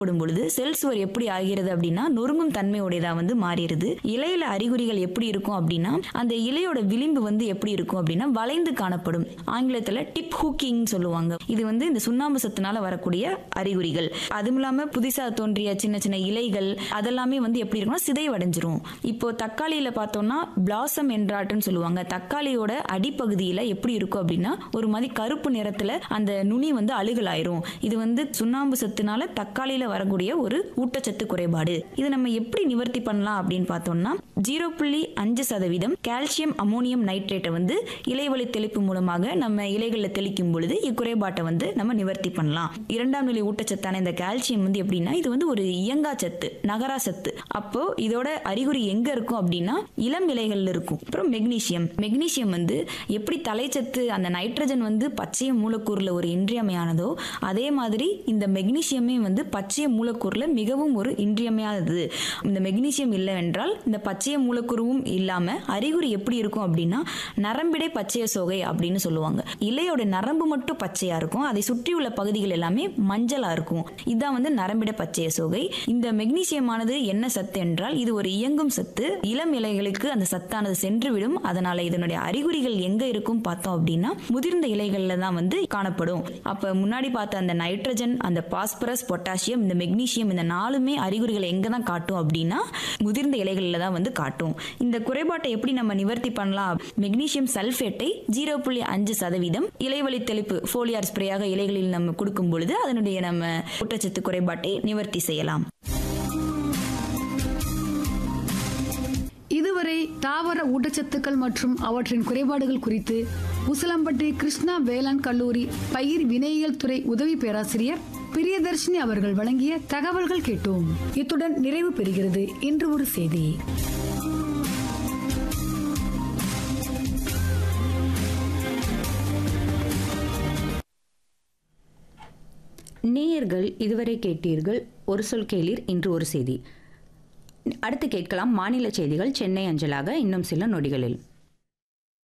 போடும் பொழுது செல் சுவர் எப்படி ஆகிறது அப்படின்னா நொறுங்கும் தன்மையுடையதா வந்து மாறிடுது இலையில அறிகுறிகள் எப்படி இருக்கும் அப்படின்னா அந்த இலையோட விளிம்பு வந்து எப்படி இருக்கும் அப்படின்னா வளைந்து காணப்படும் ஆங்கிலத்துல டிப் ஹூக்கிங் சொல்லுவாங்க இது வந்து இந்த சுண்ணாம்பு சத்துனால வரக்கூடிய அறிகுறிகள் அதுவும் இல்லாம புதுசா தோன்றிய சின்ன சின்ன இலைகள் அதெல்லாமே வந்து எப்படி இருக்கும்னா சிதைவடைஞ்சிரும் இப்போ தக்காளியில பார்த்தோம்னா பிளாசம் என்றாட்டுன்னு சொல்லுவாங்க தக்காளியோட அடிப்பகுதியில எப்படி இருக்கும் அப்படின்னா ஒரு மாதிரி கருப்பு நிறத்துல அந்த நுனி வந்து அழுகலாயிரும் இது வந்து சுண்ணாம்பு சத்துனால தக்காளியில வரக்கூடிய ஒரு ஊட்டச்சத்து குறைபாடு இது நம்ம எப்படி நிவர்த்தி பண்ணலாம் அப்படின்னு பார்த்தோம்னா ஜீரோ புள்ளி அஞ்சு சதவீதம் கால்சியம் அமோனியம் நைட்ரேட்டை வந்து இலைவழி தெளிப்பு மூலமாக நம்ம இலைகளில் தெளிக்கும் பொழுது இக்குறைபாட்டை வந்து நம்ம நிவர்த்தி பண்ணலாம் இரண்டாம் நிலை ஊட்டச்சத்தான இந்த கால்சியம் வந்து எப்படின்னா இது வந்து ஒரு இயங்கா சத்து நகரா சத்து அப்போ இதோட அறிகுறி எங்க இருக்கும் அப்படின்னா இளம் இலைகள்ல இருக்கும் அப்புறம் மெக்னீசியம் மெக்னீசியம் வந்து எப்படி தலைச்சத்து அந்த நைட்ரஜன் வந்து பச்சைய மூலக்கூறுல ஒரு இன்றியமையானதோ அதே மாதிரி இந்த மெக்னீசியமே வந்து பச்சைய மூலக்கூறுல மிகவும் ஒரு இன்றியமையாதது இந்த மெக்னீசியம் இல்லை என்றால் இந்த பச்சைய மூலக்கூறுவும் இல்லாம அறிகுறி எப்படி இருக்கும் அப்படின்னா நரம்பிடை பச்சைய சோகை அப்படின்னு சொல்லுவாங்க இலையோட நரம்பு மட்டும் பச்சையா இருக்கும் அதை சுற்றியுள்ள பகுதிகள் எல்லாமே மஞ்சளா இருக்கும் இதுதான் வந்து நரம்பிட பச்சைய சோகை இந்த மெக்னீசியமானது என்ன சத்து என்றால் இது ஒரு இயங்கும் சத்து இளம் இலைகளுக்கு அந்த சத்தானது சென்றுவிடும் அதனால இதனுடைய அறிகுறிகள் எங்க இருக்கும் பார்த்தோம் அப்படின்னா முதிர்ந்த இலைகள்ல தான் வந்து காணப்படும் அப்ப முன்னாடி பார்த்த அந்த நைட்ரஜன் அந்த பாஸ்பரஸ் பொட்டாசியம் இந்த மெக்னீசியம் இந்த நாலுமே அறிகுறிகளை எங்க தான் காட்டும் அப்படின்னா முதிர்ந்த இலைகளில் தான் வந்து காட்டும் இந்த குறைபாட்டை எப்படி நம்ம நிவர்த்தி பண்ணலாம் மெக்னீசியம் சல்ஃபேட்டை ஜீரோ புள்ளி அஞ்சு சதவீதம் இலைவழி தெளிப்பு ஃபோலியார் ஸ்ப்ரேயாக இலைகளில் நம்ம கொடுக்கும் பொழுது அதனுடைய நம்ம ஊட்டச்சத்து குறைபாட்டை நிவர்த்தி செய்யலாம் இதுவரை தாவர ஊட்டச்சத்துக்கள் மற்றும் அவற்றின் குறைபாடுகள் குறித்து உசிலம்பட்டி கிருஷ்ணா வேளாண் கல்லூரி பயிர் வினையியல் துறை உதவி பேராசிரியர் பிரியதர்ஷினி அவர்கள் வழங்கிய தகவல்கள் கேட்டோம் இத்துடன் நிறைவு பெறுகிறது இன்று ஒரு செய்தி நேயர்கள் இதுவரை கேட்டீர்கள் ஒரு சொல் கேளீர் இன்று ஒரு செய்தி அடுத்து கேட்கலாம் மாநில செய்திகள் சென்னை அஞ்சலாக இன்னும் சில நொடிகளில்